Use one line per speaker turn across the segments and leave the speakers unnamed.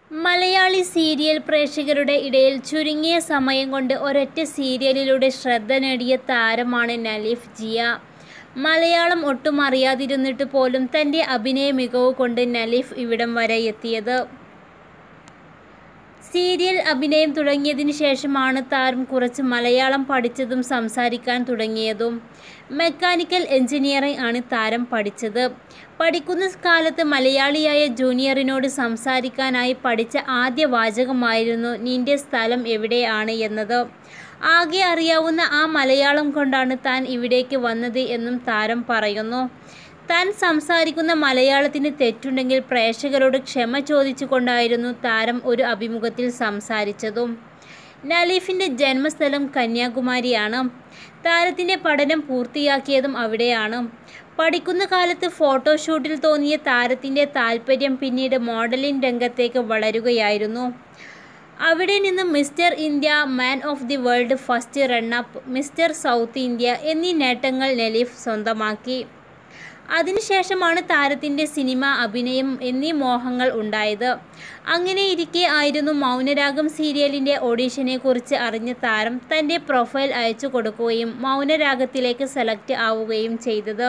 Malayali serial പ്രേക്ഷകരുടെ ഇടയിൽ ചുരുങ്ങിയ സമയം കൊണ്ട് ഒരൊറ്റ സീരിയലിലൂടെ ശ്രദ്ധ നേടിയ താരമാണ് നലീഫ് ജിയ മലയാളം ഒട്ടും അറിയാതിരുന്നിട്ട് പോലും തൻ്റെ അഭിനയ മികവ് കൊണ്ട് നലീഫ് ഇവിടം വരെ എത്തിയത് സീരിയൽ അഭിനയം തുടങ്ങിയതിനു ശേഷമാണ് താരം കുറച്ച് മലയാളം പഠിച്ചതും സംസാരിക്കാൻ തുടങ്ങിയതും മെക്കാനിക്കൽ എഞ്ചിനീയറിംഗ് ആണ് താരം പഠിച്ചത് പഠിക്കുന്ന കാലത്ത് മലയാളിയായ ജൂനിയറിനോട് സംസാരിക്കാനായി പഠിച്ച ആദ്യ വാചകമായിരുന്നു നിന്റെ സ്ഥലം എവിടെയാണ് എന്നത് ആകെ അറിയാവുന്ന ആ മലയാളം കൊണ്ടാണ് താൻ ഇവിടേക്ക് വന്നത് എന്നും താരം പറയുന്നു താൻ സംസാരിക്കുന്ന മലയാളത്തിന് തെറ്റുണ്ടെങ്കിൽ പ്രേക്ഷകരോട് ക്ഷമ ചോദിച്ചുകൊണ്ടായിരുന്നു താരം ഒരു അഭിമുഖത്തിൽ സംസാരിച്ചതും നലീഫിൻ്റെ ജന്മസ്ഥലം കന്യാകുമാരിയാണ് താരത്തിൻ്റെ പഠനം പൂർത്തിയാക്കിയതും അവിടെയാണ് പഠിക്കുന്ന കാലത്ത് ഫോട്ടോഷൂട്ടിൽ തോന്നിയ താരത്തിൻ്റെ താല്പര്യം പിന്നീട് മോഡലിംഗ് രംഗത്തേക്ക് വളരുകയായിരുന്നു അവിടെ നിന്ന് mister India man of the world first runner up mister south India എന്നീ നേട്ടങ്ങൾ നലീഫ് സ്വന്തമാക്കി അതിനുശേഷമാണ് താരത്തിൻ്റെ സിനിമ അഭിനയം എന്നീ മോഹങ്ങൾ ഉണ്ടായത് അങ്ങനെ ഇരിക്കെ ആയിരുന്നു മൗനരാഗം സീരിയലിൻ്റെ ഓഡീഷനെ കുറിച്ച് അറിഞ്ഞ താരം തൻ്റെ പ്രൊഫൈൽ അയച്ചു കൊടുക്കുകയും മൗനരാഗത്തിലേക്ക് സെലക്ട് ആവുകയും ചെയ്തത്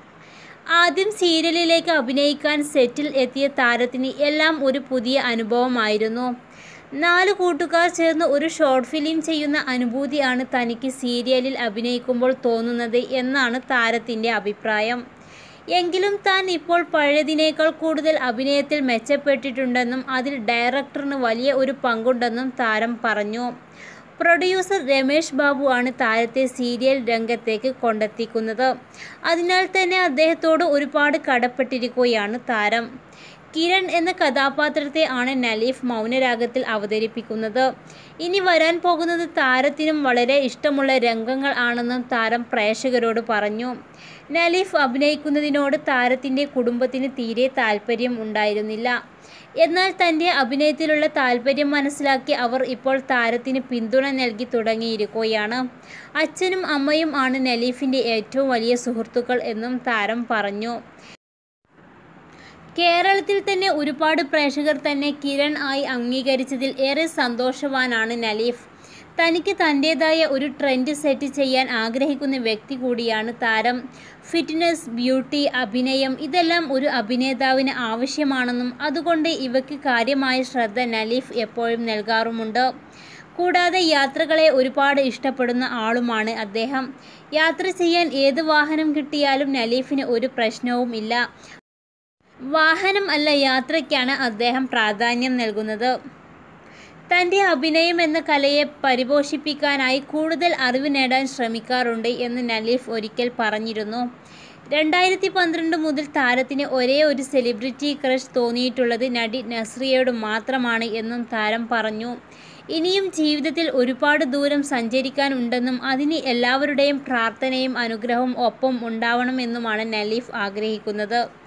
ആദ്യം സീരിയലിലേക്ക് അഭിനയിക്കാൻ സെറ്റിൽ എത്തിയ താരത്തിന് എല്ലാം ഒരു പുതിയ അനുഭവമായിരുന്നു നാല് കൂട്ടുകാർ ചേർന്ന് ഒരു ഷോർട്ട് ഫിലിം ചെയ്യുന്ന അനുഭൂതിയാണ് തനിക്ക് സീരിയലിൽ അഭിനയിക്കുമ്പോൾ തോന്നുന്നത് എന്നാണ് താരത്തിൻ്റെ അഭിപ്രായം എങ്കിലും താൻ ഇപ്പോൾ പഴയതിനേക്കാൾ കൂടുതൽ അഭിനയത്തിൽ മെച്ചപ്പെട്ടിട്ടുണ്ടെന്നും അതിൽ ഡയറക്ടറിന് വലിയ ഒരു പങ്കുണ്ടെന്നും താരം പറഞ്ഞു പ്രൊഡ്യൂസർ രമേഷ് ബാബു ആണ് താരത്തെ സീരിയൽ രംഗത്തേക്ക് കൊണ്ടെത്തിക്കുന്നത് അതിനാൽ തന്നെ അദ്ദേഹത്തോട് ഒരുപാട് കടപ്പെട്ടിരിക്കുകയാണ് താരം കിരൺ എന്ന കഥാപാത്രത്തെ ആണ് നലീഫ് മൗനരാഗത്തിൽ അവതരിപ്പിക്കുന്നത് ഇനി വരാൻ പോകുന്നത് താരത്തിനും വളരെ ഇഷ്ടമുള്ള രംഗങ്ങൾ ആണെന്നും താരം പ്രേക്ഷകരോട് പറഞ്ഞു നലീഫ് അഭിനയിക്കുന്നതിനോട് താരത്തിൻ്റെ കുടുംബത്തിന് തീരെ താല്പര്യം ഉണ്ടായിരുന്നില്ല എന്നാൽ തൻ്റെ അഭിനയത്തിലുള്ള താല്പര്യം മനസ്സിലാക്കി അവർ ഇപ്പോൾ താരത്തിന് പിന്തുണ നൽകി തുടങ്ങിയിരിക്കുകയാണ് അച്ഛനും അമ്മയും ആണ് നലീഫിൻ്റെ ഏറ്റവും വലിയ സുഹൃത്തുക്കൾ എന്നും താരം പറഞ്ഞു കേരളത്തിൽ തന്നെ ഒരുപാട് പ്രേക്ഷകർ തന്നെ കിരൺ ആയി അംഗീകരിച്ചതിൽ ഏറെ സന്തോഷവാനാണ് നലീഫ് തനിക്ക് തൻ്റേതായ ഒരു ട്രെൻഡ് സെറ്റ് ചെയ്യാൻ ആഗ്രഹിക്കുന്ന വ്യക്തി കൂടിയാണ് താരം ഫിറ്റ്നസ് ബ്യൂട്ടി അഭിനയം ഇതെല്ലാം ഒരു അഭിനേതാവിന് ആവശ്യമാണെന്നും അതുകൊണ്ട് ഇവയ്ക്ക് കാര്യമായ ശ്രദ്ധ നലീഫ് എപ്പോഴും നൽകാറുമുണ്ട് കൂടാതെ യാത്രകളെ ഒരുപാട് ഇഷ്ടപ്പെടുന്ന ആളുമാണ് അദ്ദേഹം യാത്ര ചെയ്യാൻ ഏത് വാഹനം കിട്ടിയാലും നലീഫിന് ഒരു പ്രശ്നവും ഇല്ല വാഹനം അല്ല യാത്രയ്ക്കാണ് അദ്ദേഹം പ്രാധാന്യം നൽകുന്നത് തൻ്റെ അഭിനയം എന്ന കലയെ പരിപോഷിപ്പിക്കാനായി കൂടുതൽ അറിവ് നേടാൻ ശ്രമിക്കാറുണ്ട് എന്ന് നലീഫ് ഒരിക്കൽ പറഞ്ഞിരുന്നു രണ്ടായിരത്തി പന്ത്രണ്ട് മുതൽ താരത്തിന് ഒരേ ഒരു സെലിബ്രിറ്റി ക്രഷ് തോന്നിയിട്ടുള്ളത് നടി നസ്രിയയോട് മാത്രമാണ് എന്നും താരം പറഞ്ഞു ഇനിയും ജീവിതത്തിൽ ഒരുപാട് ദൂരം സഞ്ചരിക്കാനുണ്ടെന്നും അതിന് എല്ലാവരുടെയും പ്രാർത്ഥനയും അനുഗ്രഹവും ഒപ്പം ഉണ്ടാവണമെന്നുമാണ് നലീഫ് ആഗ്രഹിക്കുന്നത്